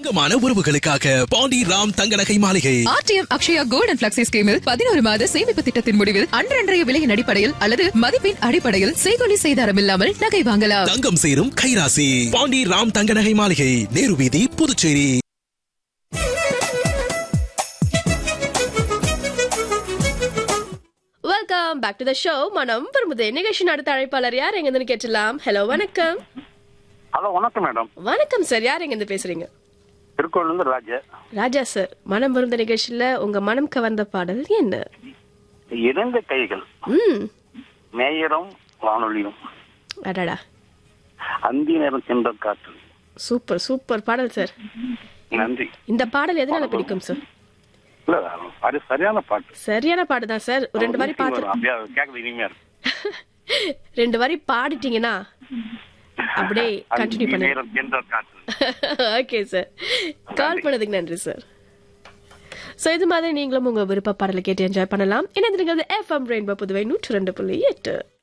தங்கமான உறவுகளுக்காக பாண்டி ராம் தங்க நகை மாளிகை RTM Akshaya gold and flexi ஸ்கீமில் பதினோரு மாத சேமிப்பு திட்டத்தின் முடிவில் அன்றன்றைய விலையின் அடிப்படையில் அல்லது மதிப்பின் அடிப்படையில் செய்கொலி செய்தாரம் இல்லாமல் நகை வாங்கலாம் தங்கம் சேரும் கைராசி பாண்டி ராம் தங்க நகை மாளிகை நேரு வீதி Puducherry welcome back to the show மனம் விரும்புதே நிகழ்ச்சியின் அடுத்த அழைப்பாளர் யார் எங்க இருந்து கேட்டலாம் ஹலோ வணக்கம் ஹலோ வணக்கம் மேடம் வணக்கம் சார் யார் எங்க இருந்து பேசுறீங்க திருக்கோவிலிருந்து ராஜா ராஜா சார் மனம் விருந்த நிகழ்ச்சியில உங்க மனம் கவர்ந்த பாடல் என்ன இரண்டு கைகள் ம் மேயரும் வானொலியும் அடடா அந்தி நேரம் சென்ற காற்று சூப்பர் சூப்பர் பாடல் சார் நன்றி இந்த பாடல் எதனால பிடிக்கும் சார் இல்ல அது சரியான பாட்டு சரியான பாடு தான் சார் ஒரு ரெண்டு வரி பார்த்து வரும். அப்படியே அது கேட்கறது இனிமையா இருக்கு ரெண்டு வரி பாடிட்டீங்கன்னா அப்படியே கண்டினியூ அந்தி பண்ணுங்க நேரம் சென்ற காற்று ஓகே சார் கால் பண்ணதுக்கு நன்றி சார் ஸோ இது மாதிரி நீங்களும் உங்க விருப்ப பாடலை கேட்டு என்ஜாய் பண்ணலாம் இணைந்திருக்கிறது எஃப்எம் ரெயின்போ புதுவை நூற்று ரெண்டு புள்ளி எட்டு